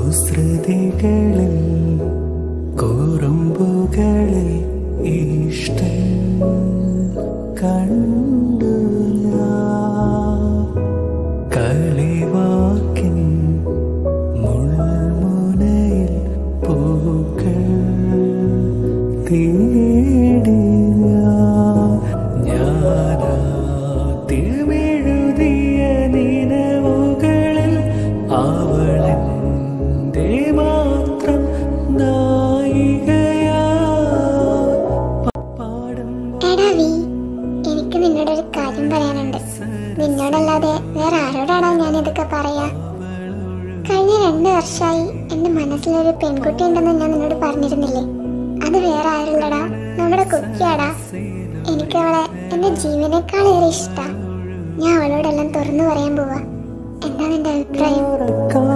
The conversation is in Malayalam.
കുസൃതികളിൽ കുറുമ്പുകളിൽ ഇഷ്ടം കണ്ടു ഞാൻ. കളിവാക്കിൻ മുൾമുനയിൽ പൂക്കൾ തേടി ഞാനാത്തിമെഴുതിയ നിലവുകളിൽ അവളെന്റെ മാത്രം നായികയാ പാടും എടാ വി എനിക്ക് നിന്നോടൊരു കാര്യം പറയാനുണ്ട് നിന്നോടല്ലാതെ വേറെ ആരോടാണോ ഞാൻ ഇതൊക്കെ പറയാ കഴിഞ്ഞ രണ്ട് വർഷമായി എന്റെ മനസ്സിലൊരു പെൺകുട്ടി ഉണ്ടെന്ന് ഞാൻ നിന്നോട് പറഞ്ഞിരുന്നില്ലേ അത് വേറെ ആരുള്ളടാ നമ്മുടെ കുക്കിയാടാ എനിക്ക് അവളെ എന്റെ ജീവനേക്കാളേറെ ഇഷ്ടാ ഞാൻ അവളോടെല്ലാം തുറന്നു പറയാൻ പോവാ എന്താ നിന്റെ അഭിപ്രായം ഉറക്കം